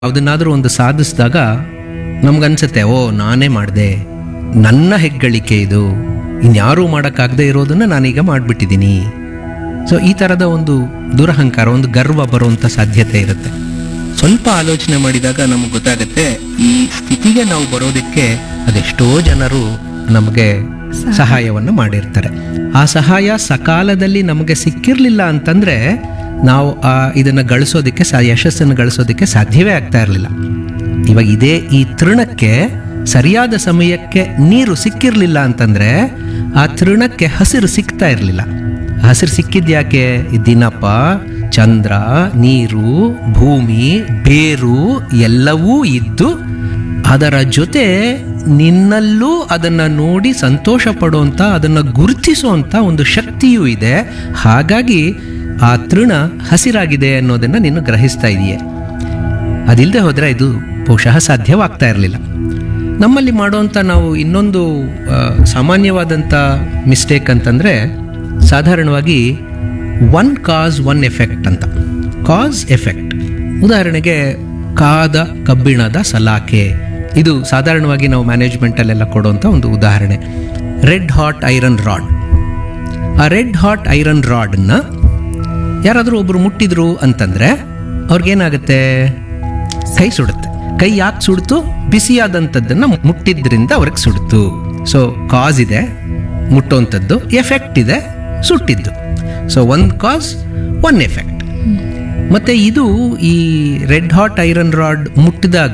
ಯಾವುದನ್ನಾದ್ರೂ ಒಂದು ಸಾಧಿಸಿದಾಗ ನಮ್ಗನ್ಸುತ್ತೆ ಓ ನಾನೇ ಮಾಡಿದೆ ನನ್ನ ಹೆಗ್ಗಳಿಕೆ ಇದು ಇನ್ಯಾರೂ ಮಾಡೋಕ್ಕಾಗದೇ ಇರೋದನ್ನ ನಾನೀಗ ಮಾಡಿಬಿಟ್ಟಿದ್ದೀನಿ ಸೊ ಈ ಥರದ ಒಂದು ದುರಹಂಕಾರ ಒಂದು ಗರ್ವ ಬರುವಂಥ ಸಾಧ್ಯತೆ ಇರುತ್ತೆ ಸ್ವಲ್ಪ ಆಲೋಚನೆ ಮಾಡಿದಾಗ ನಮಗೆ ಗೊತ್ತಾಗುತ್ತೆ ಈ ಸ್ಥಿತಿಗೆ ನಾವು ಬರೋದಕ್ಕೆ ಅದೆಷ್ಟೋ ಜನರು ನಮಗೆ ಸಹಾಯವನ್ನು ಮಾಡಿರ್ತಾರೆ ಆ ಸಹಾಯ ಸಕಾಲದಲ್ಲಿ ನಮಗೆ ಸಿಕ್ಕಿರಲಿಲ್ಲ ಅಂತಂದ್ರೆ ನಾವು ಆ ಇದನ್ನು ಗಳಿಸೋದಕ್ಕೆ ಸಾ ಯಶಸ್ಸನ್ನು ಗಳಿಸೋದಕ್ಕೆ ಸಾಧ್ಯವೇ ಆಗ್ತಾ ಇರಲಿಲ್ಲ ಇವಾಗ ಇದೇ ಈ ತೃಣಕ್ಕೆ ಸರಿಯಾದ ಸಮಯಕ್ಕೆ ನೀರು ಸಿಕ್ಕಿರಲಿಲ್ಲ ಅಂತಂದ್ರೆ ಆ ತೃಣಕ್ಕೆ ಹಸಿರು ಸಿಗ್ತಾ ಇರಲಿಲ್ಲ ಹಸಿರು ಸಿಕ್ಕಿದ್ಯಾಕೆ ಈ ದಿನಪ ಚಂದ್ರ ನೀರು ಭೂಮಿ ಬೇರು ಎಲ್ಲವೂ ಇದ್ದು ಅದರ ಜೊತೆ ನಿನ್ನಲ್ಲೂ ಅದನ್ನು ನೋಡಿ ಸಂತೋಷ ಪಡುವಂಥ ಅದನ್ನು ಗುರುತಿಸುವಂಥ ಒಂದು ಶಕ್ತಿಯೂ ಇದೆ ಹಾಗಾಗಿ ಆ ತೃಣ ಹಸಿರಾಗಿದೆ ಅನ್ನೋದನ್ನು ನೀನು ಗ್ರಹಿಸ್ತಾ ಇದೆಯೇ ಅದಿಲ್ಲದೆ ಹೋದರೆ ಇದು ಬಹುಶಃ ಸಾಧ್ಯವಾಗ್ತಾ ಇರಲಿಲ್ಲ ನಮ್ಮಲ್ಲಿ ಮಾಡುವಂಥ ನಾವು ಇನ್ನೊಂದು ಆ, ಸಾಮಾನ್ಯವಾದಂಥ ಮಿಸ್ಟೇಕ್ ಅಂತಂದರೆ ಸಾಧಾರಣವಾಗಿ ಒನ್ ಕಾಸ್ ಒನ್ ಎಫೆಕ್ಟ್ ಅಂತ ಕಾಸ್ ಎಫೆಕ್ಟ್ ಉದಾಹರಣೆಗೆ ಕಾದ ಕಬ್ಬಿಣದ ಸಲಾಕೆ ಇದು ಸಾಧಾರಣವಾಗಿ ನಾವು ಮ್ಯಾನೇಜ್ಮೆಂಟಲ್ಲೆಲ್ಲ ಕೊಡುವಂಥ ಒಂದು ಉದಾಹರಣೆ ರೆಡ್ ಹಾಟ್ ಐರನ್ ರಾಡ್ ಆ ರೆಡ್ ಹಾಟ್ ಐರನ್ ರಾಡನ್ನ ಯಾರಾದರೂ ಒಬ್ರು ಮುಟ್ಟಿದ್ರು ಅಂತಂದ್ರೆ ಅವ್ರಿಗೇನಾಗುತ್ತೆ ಕೈ ಸುಡುತ್ತೆ ಕೈ ಯಾಕೆ ಸುಡ್ತು ಬಿಸಿಯಾದಂಥದ್ದನ್ನ ಮುಟ್ಟಿದ್ರಿಂದ ಅವ್ರಿಗೆ ಸುಡ್ತು ಸೊ ಕಾಸ್ ಇದೆ ಮುಟ್ಟುವಂಥದ್ದು ಎಫೆಕ್ಟ್ ಇದೆ ಸುಟ್ಟಿದ್ದು ಸೊ ಒಂದು ಕಾಸ್ ಒನ್ ಎಫೆಕ್ಟ್ ಮತ್ತೆ ಇದು ಈ ರೆಡ್ ಹಾಟ್ ಐರನ್ ರಾಡ್ ಮುಟ್ಟಿದಾಗ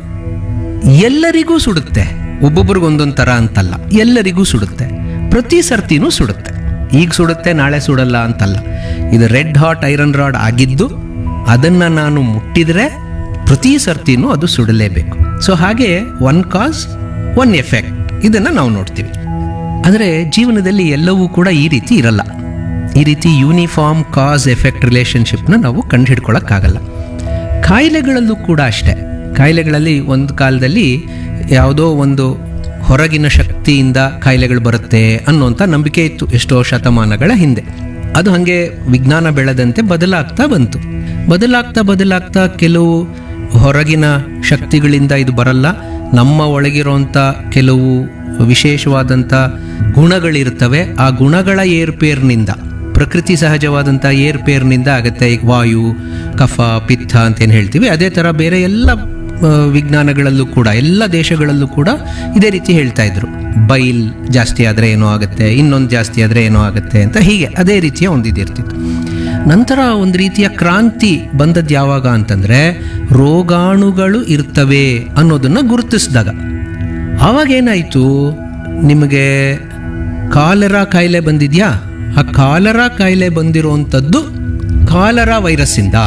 ಎಲ್ಲರಿಗೂ ಸುಡುತ್ತೆ ಒಬ್ಬೊಬ್ರಿಗೆ ಒಂದೊಂದು ಥರ ಅಂತಲ್ಲ ಎಲ್ಲರಿಗೂ ಸುಡುತ್ತೆ ಪ್ರತಿ ಸರ್ತಿನೂ ಸುಡುತ್ತೆ ಈಗ ಸುಡುತ್ತೆ ನಾಳೆ ಸುಡಲ್ಲ ಅಂತಲ್ಲ ಇದು ರೆಡ್ ಹಾಟ್ ಐರನ್ ರಾಡ್ ಆಗಿದ್ದು ಅದನ್ನು ನಾನು ಮುಟ್ಟಿದ್ರೆ ಪ್ರತಿ ಸರ್ತಿನೂ ಅದು ಸುಡಲೇಬೇಕು ಸೊ ಹಾಗೆ ಒನ್ ಕಾಸ್ ಒನ್ ಎಫೆಕ್ಟ್ ಇದನ್ನು ನಾವು ನೋಡ್ತೀವಿ ಆದರೆ ಜೀವನದಲ್ಲಿ ಎಲ್ಲವೂ ಕೂಡ ಈ ರೀತಿ ಇರಲ್ಲ ಈ ರೀತಿ ಯೂನಿಫಾರ್ಮ್ ಕಾಸ್ ಎಫೆಕ್ಟ್ ರಿಲೇಷನ್ಶಿಪ್ನ ನಾವು ಕಂಡುಹಿಡ್ಕೊಳ್ಳೋಕ್ಕಾಗಲ್ಲ ಕಾಯಿಲೆಗಳಲ್ಲೂ ಕೂಡ ಅಷ್ಟೇ ಕಾಯಿಲೆಗಳಲ್ಲಿ ಒಂದು ಕಾಲದಲ್ಲಿ ಯಾವುದೋ ಒಂದು ಹೊರಗಿನ ಶಕ್ತಿಯಿಂದ ಕಾಯಿಲೆಗಳು ಬರುತ್ತೆ ಅನ್ನುವಂಥ ನಂಬಿಕೆ ಇತ್ತು ಎಷ್ಟೋ ಶತಮಾನಗಳ ಹಿಂದೆ ಅದು ಹಾಗೆ ವಿಜ್ಞಾನ ಬೆಳೆದಂತೆ ಬದಲಾಗ್ತಾ ಬಂತು ಬದಲಾಗ್ತಾ ಬದಲಾಗ್ತಾ ಕೆಲವು ಹೊರಗಿನ ಶಕ್ತಿಗಳಿಂದ ಇದು ಬರಲ್ಲ ನಮ್ಮ ಒಳಗಿರುವಂಥ ಕೆಲವು ವಿಶೇಷವಾದಂಥ ಗುಣಗಳಿರ್ತವೆ ಆ ಗುಣಗಳ ಏರ್ಪೇರ್ನಿಂದ ಪ್ರಕೃತಿ ಸಹಜವಾದಂಥ ಏರ್ಪೇರ್ನಿಂದ ಆಗುತ್ತೆ ಈಗ ವಾಯು ಕಫ ಪಿತ್ತ ಅಂತ ಏನು ಹೇಳ್ತೀವಿ ಅದೇ ಥರ ಬೇರೆ ಎಲ್ಲ ಆ, ವಿಜ್ಞಾನಗಳಲ್ಲೂ ಕೂಡ ಎಲ್ಲ ದೇಶಗಳಲ್ಲೂ ಕೂಡ ಇದೇ ರೀತಿ ಹೇಳ್ತಾ ಇದ್ರು ಬೈಲ್ ಜಾಸ್ತಿ ಆದರೆ ಏನೋ ಆಗುತ್ತೆ ಇನ್ನೊಂದು ಜಾಸ್ತಿ ಆದರೆ ಏನೋ ಆಗುತ್ತೆ ಅಂತ ಹೀಗೆ ಅದೇ ರೀತಿಯ ಒಂದು ಇದಿರ್ತಿತ್ತು ನಂತರ ಒಂದು ರೀತಿಯ ಕ್ರಾಂತಿ ಬಂದದ್ದು ಯಾವಾಗ ಅಂತಂದ್ರೆ ರೋಗಾಣುಗಳು ಇರ್ತವೆ ಅನ್ನೋದನ್ನ ಗುರುತಿಸಿದಾಗ ಆವಾಗ ಏನಾಯಿತು ನಿಮಗೆ ಕಾಲರಾ ಕಾಯಿಲೆ ಬಂದಿದ್ಯಾ ಆ ಕಾಲರಾ ಕಾಯಿಲೆ ಬಂದಿರುವಂಥದ್ದು ಕಾಲರಾ ವೈರಸ್ಸಿಂದ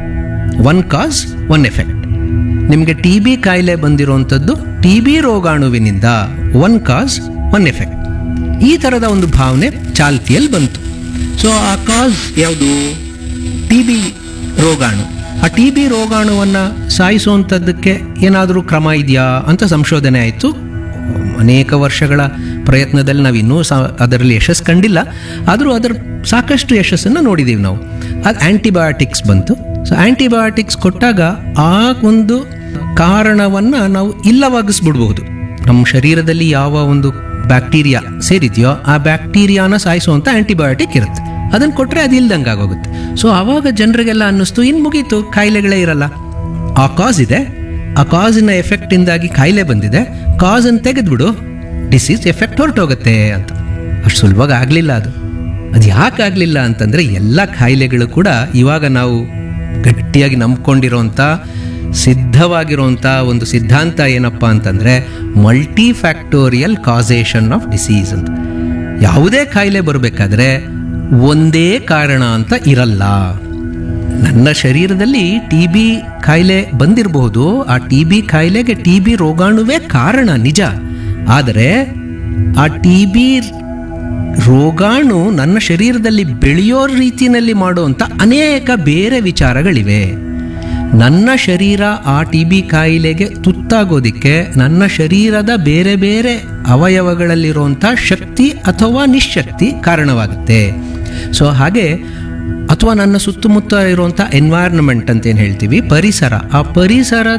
ಒನ್ ಕಾಸ್ ಒನ್ ಎಫೆಕ್ಟ್ ನಿಮಗೆ ಟಿ ಬಿ ಕಾಯಿಲೆ ಬಂದಿರುವಂಥದ್ದು ಟಿ ಬಿ ರೋಗಾಣುವಿನಿಂದ ಒನ್ ಕಾಸ್ ಒನ್ ಎಫೆಕ್ಟ್ ಈ ಥರದ ಒಂದು ಭಾವನೆ ಚಾಲ್ತಿಯಲ್ಲಿ ಬಂತು ಸೊ ಆ ಕಾಸ್ ಯಾವುದು ಟಿ ಬಿ ರೋಗಾಣು ಆ ಟಿ ಬಿ ರೋಗಾಣುವನ್ನು ಸಾಯಿಸುವಂಥದ್ದಕ್ಕೆ ಏನಾದರೂ ಕ್ರಮ ಇದೆಯಾ ಅಂತ ಸಂಶೋಧನೆ ಆಯಿತು ಅನೇಕ ವರ್ಷಗಳ ಪ್ರಯತ್ನದಲ್ಲಿ ನಾವು ಇನ್ನೂ ಸಹ ಅದರಲ್ಲಿ ಯಶಸ್ಸು ಕಂಡಿಲ್ಲ ಆದರೂ ಅದರ ಸಾಕಷ್ಟು ಯಶಸ್ಸನ್ನು ನೋಡಿದ್ದೀವಿ ನಾವು ಅದು ಆ್ಯಂಟಿಬಯೋಟಿಕ್ಸ್ ಬಂತು ಸೊ ಆ್ಯಂಟಿಬಯೋಟಿಕ್ಸ್ ಕೊಟ್ಟಾಗ ಆ ಒಂದು ಕಾರಣವನ್ನು ನಾವು ಇಲ್ಲವಾಗಿಸ್ಬಿಡ್ಬಹುದು ನಮ್ಮ ಶರೀರದಲ್ಲಿ ಯಾವ ಒಂದು ಬ್ಯಾಕ್ಟೀರಿಯಾ ಸೇರಿದೆಯೋ ಆ ಬ್ಯಾಕ್ಟೀರಿಯಾನ ಸಾಯಿಸುವಂಥ ಆ್ಯಂಟಿಬಯೋಟಿಕ್ ಇರುತ್ತೆ ಅದನ್ನು ಕೊಟ್ಟರೆ ಅದು ಇಲ್ದಂಗೆ ಆಗೋಗುತ್ತೆ ಸೊ ಆವಾಗ ಜನರಿಗೆಲ್ಲ ಅನ್ನಿಸ್ತು ಇನ್ನು ಮುಗೀತು ಕಾಯಿಲೆಗಳೇ ಇರಲ್ಲ ಆ ಕಾಸ್ ಇದೆ ಆ ಕಾಸಿನ ಎಫೆಕ್ಟಿಂದಾಗಿ ಕಾಯಿಲೆ ಬಂದಿದೆ ಕಾಸನ್ನು ತೆಗೆದ್ಬಿಡು ಡಿಸೀಸ್ ಎಫೆಕ್ಟ್ ಹೊರಟೋಗುತ್ತೆ ಅಂತ ಅಷ್ಟು ಸುಲಭವಾಗಿ ಆಗಲಿಲ್ಲ ಅದು ಅದು ಯಾಕೆ ಆಗಲಿಲ್ಲ ಅಂತಂದರೆ ಎಲ್ಲ ಕಾಯಿಲೆಗಳು ಕೂಡ ಇವಾಗ ನಾವು ಗಟ್ಟಿಯಾಗಿ ನಂಬ್ಕೊಂಡಿರೋಂಥ ಸಿದ್ಧವಾಗಿರುವಂಥ ಒಂದು ಸಿದ್ಧಾಂತ ಏನಪ್ಪ ಅಂತಂದರೆ multi factorial causation of disease ಅಂತ ಯಾವುದೇ ಕಾಯಿಲೆ ಬರಬೇಕಾದ್ರೆ ಒಂದೇ ಕಾರಣ ಅಂತ ಇರಲ್ಲ ನನ್ನ ಶರೀರದಲ್ಲಿ ಟಿ ಬಿ ಕಾಯಿಲೆ ಬಂದಿರಬಹುದು ಆ ಟಿ ಬಿ ಕಾಯಿಲೆಗೆ ಟಿ ಬಿ ರೋಗಾಣುವೇ ಕಾರಣ ನಿಜ ಆದರೆ ಆ ಟಿ ಬಿ ರೋಗಾಣು ನನ್ನ ಶರೀರದಲ್ಲಿ ಬೆಳೆಯೋ ರೀತಿಯಲ್ಲಿ ಮಾಡುವಂಥ ಅನೇಕ ಬೇರೆ ವಿಚಾರಗಳಿವೆ ನನ್ನ ಶರೀರ ಆ ಟಿ ಬಿ ಕಾಯಿಲೆಗೆ ತುತ್ತಾಗೋದಿಕ್ಕೆ ನನ್ನ ಶರೀರದ ಬೇರೆ ಬೇರೆ ಅವಯವಗಳಲ್ಲಿರುವಂಥ ಶಕ್ತಿ ಅಥವಾ ನಿಶಕ್ತಿ ಕಾರಣವಾಗುತ್ತೆ ಸೊ ಹಾಗೆ ಅಥವಾ ನನ್ನ ಸುತ್ತಮುತ್ತ ಇರುವಂಥ ಎನ್ವೈರ್ನ್ಮೆಂಟ್ ಅಂತ ಏನು ಹೇಳ್ತೀವಿ ಪರಿಸರ ಆ ಪರಿಸರ